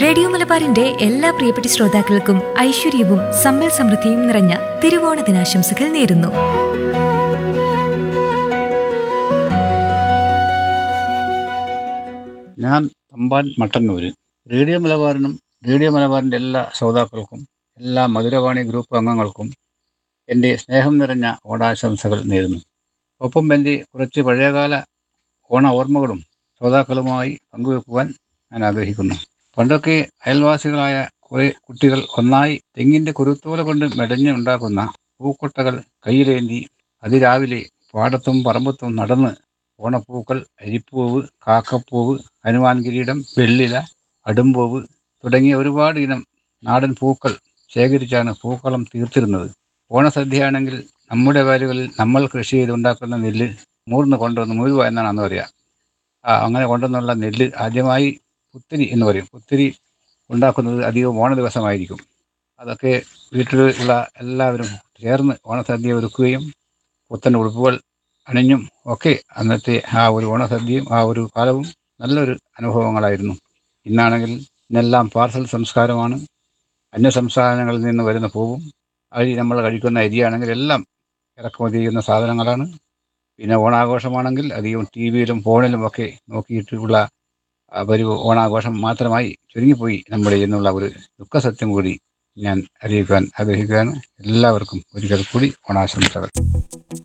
radio മലബാറിന്റെ എല്ലാ പ്രിയപ്പെട്ട ശ്രോതാക്കൾക്കും ഐശ്വര്യവും സമ്പൽ സമൃദ്ധിയും നിറഞ്ഞ തിരുവോണ ദിനാശംസകൾ നേരുന്നു ഞാൻ തമ്പാൻ മട്ടന്നൂര് റേഡിയോ മലബാറിനും റേഡിയോ മലബാറിൻ്റെ എല്ലാ ശ്രോതാക്കൾക്കും എല്ലാ മധുരവാണി ഗ്രൂപ്പ് അംഗങ്ങൾക്കും എൻ്റെ സ്നേഹം നിറഞ്ഞ ഓണാശംസകൾ നേരുന്നു ഒപ്പം എൻ്റെ കുറച്ച് പഴയകാല ഓണ ഓർമ്മകളും ശ്രോതാക്കളുമായി പങ്കുവെക്കുവാൻ ഞാൻ ആഗ്രഹിക്കുന്നു പണ്ടൊക്കെ അയൽവാസികളായ കുറേ കുട്ടികൾ ഒന്നായി തെങ്ങിൻ്റെ കുരുത്തോല കൊണ്ട് മെടഞ്ഞ് ഉണ്ടാക്കുന്ന പൂക്കൊട്ടകൾ കയ്യിലേന്തി അതിരാവിലെ പാടത്തും പറമ്പത്തും നടന്ന് ഓണപ്പൂക്കൾ അരിപ്പൂവ് കാക്കപ്പൂവ് ഹനുമാൻ കിരീടം വെള്ളില അടുമ്പൂവ് തുടങ്ങിയ ഒരുപാട് ഇനം നാടൻ പൂക്കൾ ശേഖരിച്ചാണ് പൂക്കളം തീർത്തിരുന്നത് ഓണസദ്യയാണെങ്കിൽ നമ്മുടെ വയലുകളിൽ നമ്മൾ കൃഷി ചെയ്തുണ്ടാക്കുന്ന നെല്ല് മൂർന്ന് കൊണ്ടുവന്ന് മുഴുവ എന്നാണ് അന്ന് പറയുക ആ അങ്ങനെ കൊണ്ടുവന്നുള്ള നെല്ല് ആദ്യമായി പുത്തിരി എന്ന് പറയും പുത്തിരി ഉണ്ടാക്കുന്നത് അധികം ഓണ ദിവസമായിരിക്കും അതൊക്കെ വീട്ടിലുള്ള എല്ലാവരും ചേർന്ന് ഓണസദ്യ ഒരുക്കുകയും പുത്തൻ ഉടുപ്പുകൾ അണിഞ്ഞും ഒക്കെ അന്നത്തെ ആ ഒരു ഓണസദ്യയും ആ ഒരു കാലവും നല്ലൊരു അനുഭവങ്ങളായിരുന്നു ഇന്നാണെങ്കിൽ ഇന്നെല്ലാം പാർസൽ സംസ്കാരമാണ് അന്യ സംസ്ഥാനങ്ങളിൽ നിന്ന് വരുന്ന പൂവും അരി നമ്മൾ കഴിക്കുന്ന അരിയാണെങ്കിൽ എല്ലാം ഇറക്കുമതി ചെയ്യുന്ന സാധനങ്ങളാണ് പിന്നെ ഓണാഘോഷമാണെങ്കിൽ അധികം ടി വിയിലും ഫോണിലും ഒക്കെ നോക്കിയിട്ടുള്ള ആ, ഒരു ഓണാഘോഷം മാത്രമായി ചുരുങ്ങിപ്പോയി നമ്മുടെ എന്നുള്ള ഒരു ദുഃഖസത്യം കൂടി ഞാൻ അറിയിക്കാൻ ആഗ്രഹിക്കുകയാണ് എല്ലാവർക്കും ഒരിക്കൽ കൂടി ഓണാശംസകൾ